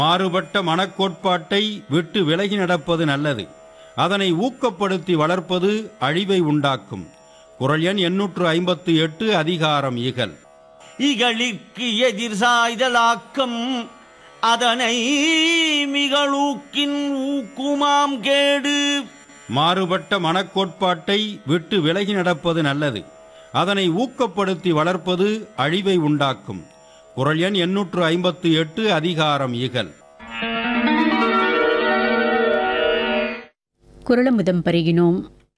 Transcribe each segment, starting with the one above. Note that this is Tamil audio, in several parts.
மாறுபட்ட மனக்கோட்பாட்டை விட்டு விலகி நடப்பது நல்லது அதனை ஊக்கப்படுத்தி வளர்ப்பது அழிவை உண்டாக்கும் குரல் எண் எண்ணூற்று ஐம்பத்து எட்டு அதிகாரம் இகல் இகழிற்கு எதிர் சாய்தலாக்கம் அதனை மிகளூக்கின் ஊக்குமாம் கேடு மாறுபட்ட மனக்கோட்பாட்டை விட்டு விலகி நடப்பது நல்லது அதனை ஊக்கப்படுத்தி வளர்ப்பது அழிவை உண்டாக்கும் குரல் எண் எண்ணூற்று ஐம்பத்து எட்டு அதிகாரம் இகல் குரலமுதம் பருகினோம்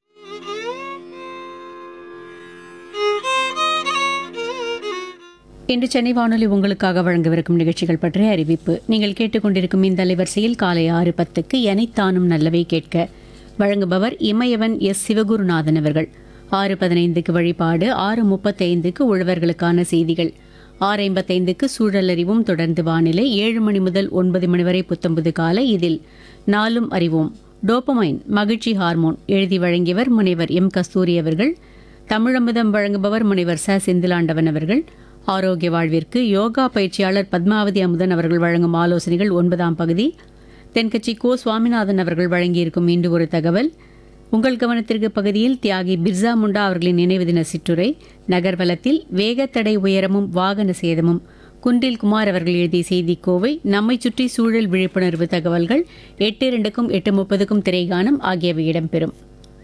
இன்று சென்னை வானொலி உங்களுக்காக வழங்கவிருக்கும் நிகழ்ச்சிகள் பற்றிய அறிவிப்பு நீங்கள் கேட்டுக்கொண்டிருக்கும் இந்த அலைவரிசையில் காலை ஆறு பத்துக்கு எனைத்தானும் நல்லவை கேட்க வழங்குபவர் இமயவன் எஸ் சிவகுருநாதன் அவர்கள் ஆறு பதினைந்துக்கு வழிபாடு ஆறு முப்பத்தைந்துக்கு உழவர்களுக்கான செய்திகள் ஆறு ஐம்பத்தைந்துக்கு சூழலறிவும் தொடர்ந்து வானிலை ஏழு மணி முதல் ஒன்பது மணி வரை புத்தம்புது காலை இதில் நாளும் அறிவோம் டோபமைன் மகிழ்ச்சி ஹார்மோன் எழுதி வழங்கியவர் முனைவர் எம் கஸ்தூரி அவர்கள் தமிழமுதம் வழங்குபவர் முனைவர் ச செந்திலாண்டவன் அவர்கள் ஆரோக்கிய வாழ்விற்கு யோகா பயிற்சியாளர் பத்மாவதி அமுதன் அவர்கள் வழங்கும் ஆலோசனைகள் ஒன்பதாம் பகுதி தென்கட்சி கோ சுவாமிநாதன் அவர்கள் வழங்கியிருக்கும் இன்று ஒரு தகவல் உங்கள் கவனத்திற்கு பகுதியில் தியாகி பிர்சா முண்டா அவர்களின் நினைவு தின சிற்றுரை நகர்வலத்தில் வேகத்தடை உயரமும் வாகன சேதமும் குன்றில் குமார் அவர்கள் எழுதிய செய்தி கோவை நம்மை சுற்றி சூழல் விழிப்புணர்வு தகவல்கள் எட்டு இரண்டுக்கும் எட்டு முப்பதுக்கும் திரைகானம் ஆகியவை இடம்பெறும்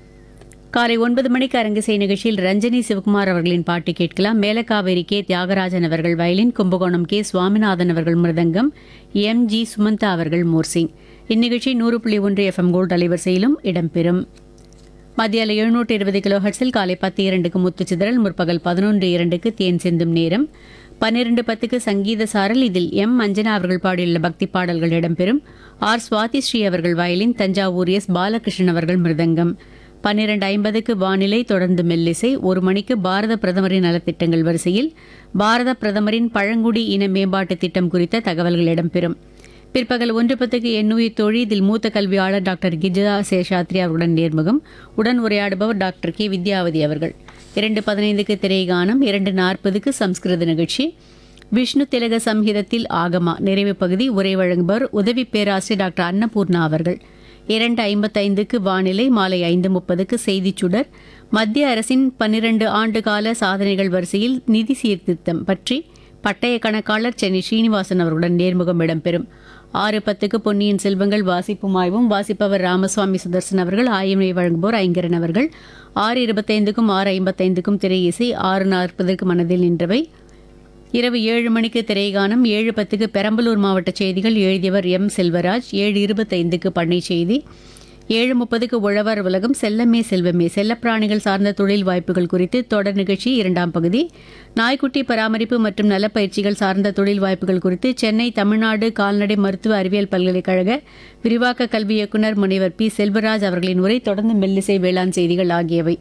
காலை ஒன்பது மணிக்கு அரங்கிசை நிகழ்ச்சியில் ரஞ்சனி சிவகுமார் அவர்களின் பாட்டு கேட்கலாம் மேலக்காவேரி கே தியாகராஜன் அவர்கள் வயலின் கும்பகோணம் கே சுவாமிநாதன் அவர்கள் மிருதங்கம் எம் ஜி சுமந்தா அவர்கள் மோர்சிங் இந்நிகழ்ச்சி நூறு புள்ளி ஒன்று எஃப்எம் கோல்ட் அலைவரிசையிலும் இடம்பெறும் மத்தியால எழுநூற்று இருபது கிலோ ஹெர்ட்ஸில் காலை பத்து இரண்டுக்கு முத்துச்சிதறல் முற்பகல் பதினொன்று இரண்டுக்கு தேன் சிந்தும் நேரம் பன்னிரண்டு பத்துக்கு சங்கீத சாரல் இதில் எம் அஞ்சனா அவர்கள் பாடியுள்ள பக்தி பாடல்கள் இடம்பெறும் ஆர் சுவாதி ஸ்ரீ அவர்கள் வயலின் தஞ்சாவூர் எஸ் பாலகிருஷ்ணன் அவர்கள் மிருதங்கம் பன்னிரண்டு ஐம்பதுக்கு வானிலை தொடர்ந்து மெல்லிசை ஒரு மணிக்கு பாரத பிரதமரின் நலத்திட்டங்கள் வரிசையில் பாரத பிரதமரின் பழங்குடி இன மேம்பாட்டு திட்டம் குறித்த தகவல்கள் இடம்பெறும் பிற்பகல் ஒன்று பத்துக்கு எண்ணுயிர் தோழி இதில் மூத்த கல்வியாளர் டாக்டர் கிஜா சேஷாத்ரி அவருடன் நேர்முகம் உடன் உரையாடுபவர் டாக்டர் கே வித்யாவதி அவர்கள் இரண்டு பதினைந்துக்கு திரைகானம் இரண்டு நாற்பதுக்கு சம்ஸ்கிருத நிகழ்ச்சி விஷ்ணு திலக சம்ஹிதத்தில் ஆகமா நிறைவு பகுதி உரை வழங்குபவர் உதவி பேராசிரியர் டாக்டர் அன்னபூர்ணா அவர்கள் இரண்டு ஐம்பத்தைந்துக்கு வானிலை மாலை ஐந்து முப்பதுக்கு செய்திச் சுடர் மத்திய அரசின் பன்னிரண்டு ஆண்டு கால சாதனைகள் வரிசையில் நிதி சீர்திருத்தம் பற்றி பட்டய கணக்காளர் சென்னை ஸ்ரீனிவாசன் அவர்களுடன் நேர்முகம் இடம்பெறும் ஆறு பத்துக்கு பொன்னியின் செல்வங்கள் வாசிப்பும் ஆய்வும் வாசிப்பவர் ராமசுவாமி சுதர்சன் அவர்கள் ஆய்வினை வழங்குவோர் ஐங்கரன் அவர்கள் ஆறு இருபத்தைந்துக்கும் ஆறு ஐம்பத்தைந்துக்கும் திரை இசை ஆறு நாற்பதற்கு மனதில் நின்றவை இரவு ஏழு மணிக்கு திரைகானம் ஏழு பத்துக்கு பெரம்பலூர் மாவட்ட செய்திகள் எழுதியவர் எம் செல்வராஜ் ஏழு இருபத்தைந்துக்கு பண்ணை செய்தி ஏழு முப்பதுக்கு உழவர் உலகம் செல்லமே செல்வமே செல்லப்பிராணிகள் சார்ந்த தொழில் வாய்ப்புகள் குறித்து தொடர் நிகழ்ச்சி இரண்டாம் பகுதி நாய்க்குட்டி பராமரிப்பு மற்றும் நலப்பயிற்சிகள் சார்ந்த தொழில் வாய்ப்புகள் குறித்து சென்னை தமிழ்நாடு கால்நடை மருத்துவ அறிவியல் பல்கலைக்கழக விரிவாக்க கல்வி இயக்குநர் முனைவர் பி செல்வராஜ் அவர்களின் உரை தொடர்ந்து மெல்லிசை வேளாண் செய்திகள் ஆகியவை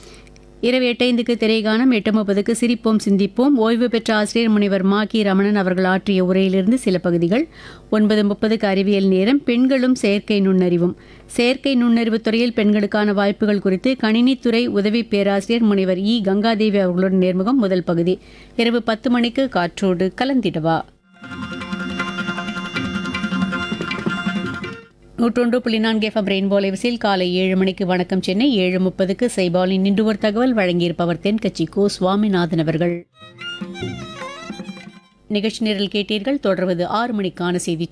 இரவு எட்டைந்துக்கு திரைகானம் எட்டு முப்பதுக்கு சிரிப்போம் சிந்திப்போம் ஓய்வு பெற்ற ஆசிரியர் முனைவர் மா கி ரமணன் அவர்கள் ஆற்றிய உரையிலிருந்து சில பகுதிகள் ஒன்பது முப்பதுக்கு அறிவியல் நேரம் பெண்களும் செயற்கை நுண்ணறிவும் செயற்கை நுண்ணறிவு துறையில் பெண்களுக்கான வாய்ப்புகள் குறித்து கணினித்துறை உதவி பேராசிரியர் முனைவர் இ கங்காதேவி அவர்களுடன் நேர்முகம் முதல் பகுதி இரவு பத்து மணிக்கு காற்றோடு கலந்திடவா நூற்றொன்று புள்ளி நான்கு எஃப்எம் ரெயின்போ லைவசில் காலை ஏழு மணிக்கு வணக்கம் சென்னை ஏழு முப்பதுக்கு சைபாலின் இன்று ஒரு தகவல் வழங்கியிருப்பவர் தென்கட்சி கோ சுவாமிநாதன் அவர்கள் நிகழ்ச்சி நிரல் கேட்டீர்கள் தொடர்வது ஆறு மணிக்கான செய்திச்